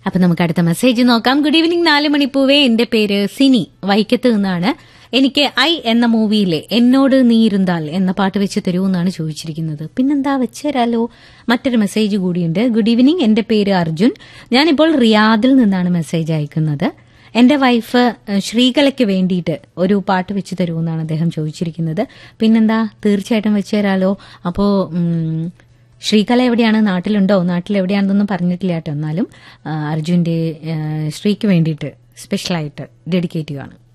അപ്പൊ നമുക്ക് അടുത്ത മെസ്സേജ് നോക്കാം ഗുഡ് ഈവനിങ് നാല് മണിപ്പൂവേ എന്റെ പേര് സിനി വൈക്കത്ത് നിന്നാണ് എനിക്ക് ഐ എന്ന മൂവിയിലെ എന്നോട് നീ ഇരുന്താൽ എന്ന പാട്ട് വെച്ച് തരൂ എന്നാണ് ചോദിച്ചിരിക്കുന്നത് പിന്നെന്താ വെച്ചുതരാലോ മറ്റൊരു മെസ്സേജ് കൂടിയുണ്ട് ഗുഡ് ഈവനിങ് എന്റെ പേര് അർജുൻ ഞാനിപ്പോൾ റിയാദിൽ നിന്നാണ് മെസ്സേജ് അയക്കുന്നത് എന്റെ വൈഫ് ഏഹ്, ശ്രീകലയ്ക്ക് വേണ്ടിയിട്ട് ഒരു പാട്ട് വെച്ച് തരുമെന്നാണ് അദ്ദേഹം ചോദിച്ചിരിക്കുന്നത് പിന്നെന്താ തീർച്ചയായിട്ടും വെച്ച് തരാലോ അപ്പോ ഉം, ശ്രീകല എവിടെയാണ് നാട്ടിലുണ്ടോ നാട്ടിൽ എവിടെയാണെന്നൊന്നും പറഞ്ഞിട്ടില്ല കേട്ടോ എന്നാലും ആ, അർജുന്റെ ഏഹ്, ശ്രീക്ക് വേണ്ടിയിട്ട് സ്പെഷ്യലായിട്ട് ഡെഡിക്കേറ്റ് ചെയ്യുകയാണ്